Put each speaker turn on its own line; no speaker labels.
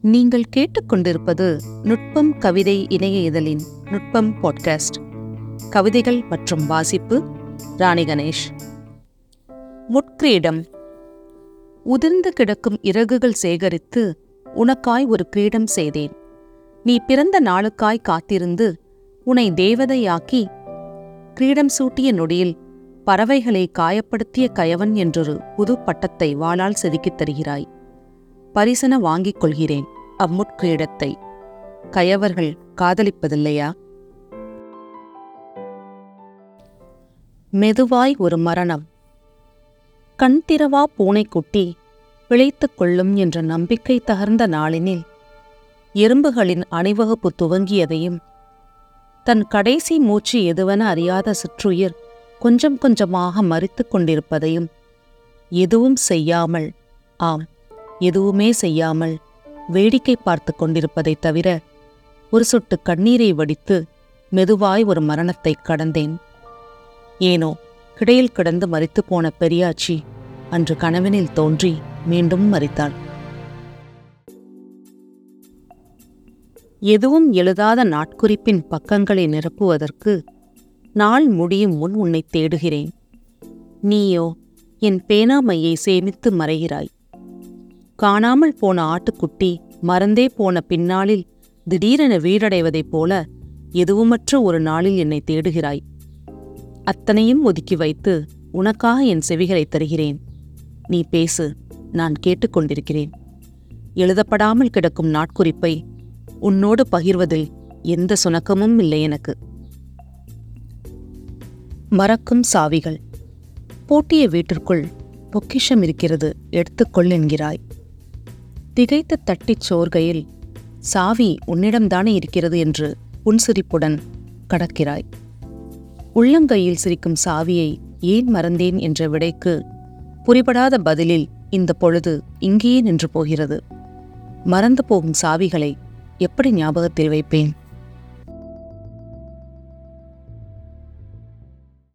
நீங்கள் கேட்டுக்கொண்டிருப்பது நுட்பம் கவிதை இணைய இதழின் நுட்பம் பாட்காஸ்ட் கவிதைகள் மற்றும் வாசிப்பு ராணி கணேஷ் முட்கிரீடம் உதிர்ந்து கிடக்கும் இறகுகள் சேகரித்து உனக்காய் ஒரு கிரீடம் செய்தேன் நீ பிறந்த நாளுக்காய் காத்திருந்து உன்னை தேவதையாக்கி கிரீடம் சூட்டிய நொடியில் பறவைகளை காயப்படுத்திய கயவன் என்றொரு புது பட்டத்தை வாளால் செதுக்கித் தருகிறாய் பரிசன வாங்கிக் கொள்கிறேன் அம்முட்கிரீடத்தை கயவர்கள் காதலிப்பதில்லையா மெதுவாய் ஒரு மரணம் கண் திறவா பூனைக்குட்டி பிழைத்துக் கொள்ளும் என்ற நம்பிக்கை தகர்ந்த நாளினில் எறும்புகளின் அணிவகுப்பு துவங்கியதையும் தன் கடைசி மூச்சு எதுவென அறியாத சிற்றுயிர் கொஞ்சம் கொஞ்சமாக மறித்துக் கொண்டிருப்பதையும் எதுவும் செய்யாமல் ஆம் எதுவுமே செய்யாமல் வேடிக்கை பார்த்து கொண்டிருப்பதைத் தவிர ஒரு சொட்டு கண்ணீரை வடித்து மெதுவாய் ஒரு மரணத்தைக் கடந்தேன் ஏனோ கிடையில் கிடந்து மரித்துப் போன பெரியாச்சி அன்று கனவினில் தோன்றி மீண்டும் மரித்தாள் எதுவும் எழுதாத நாட்குறிப்பின் பக்கங்களை நிரப்புவதற்கு நாள் முடியும் முன் உன்னை தேடுகிறேன் நீயோ என் பேனாமையை சேமித்து மறைகிறாய் காணாமல் போன ஆட்டுக்குட்டி மறந்தே போன பின்னாளில் திடீரென வீடடைவதைப் போல எதுவுமற்ற ஒரு நாளில் என்னை தேடுகிறாய் அத்தனையும் ஒதுக்கி வைத்து உனக்காக என் செவிகளை தருகிறேன் நீ பேசு நான் கேட்டுக்கொண்டிருக்கிறேன் எழுதப்படாமல் கிடக்கும் நாட்குறிப்பை உன்னோடு பகிர்வதில் எந்த சுணக்கமும் இல்லை எனக்கு மறக்கும் சாவிகள் பூட்டிய வீட்டிற்குள் பொக்கிஷம் இருக்கிறது எடுத்துக்கொள் என்கிறாய் திகைத்து தட்டிச் சோர்கையில் சாவி உன்னிடம்தானே இருக்கிறது என்று புன்சிரிப்புடன் கடக்கிறாய் உள்ளங்கையில் சிரிக்கும் சாவியை ஏன் மறந்தேன் என்ற விடைக்கு புரிபடாத பதிலில் இந்த பொழுது இங்கேயே நின்று போகிறது மறந்து போகும் சாவிகளை எப்படி ஞாபகத்தில் வைப்பேன்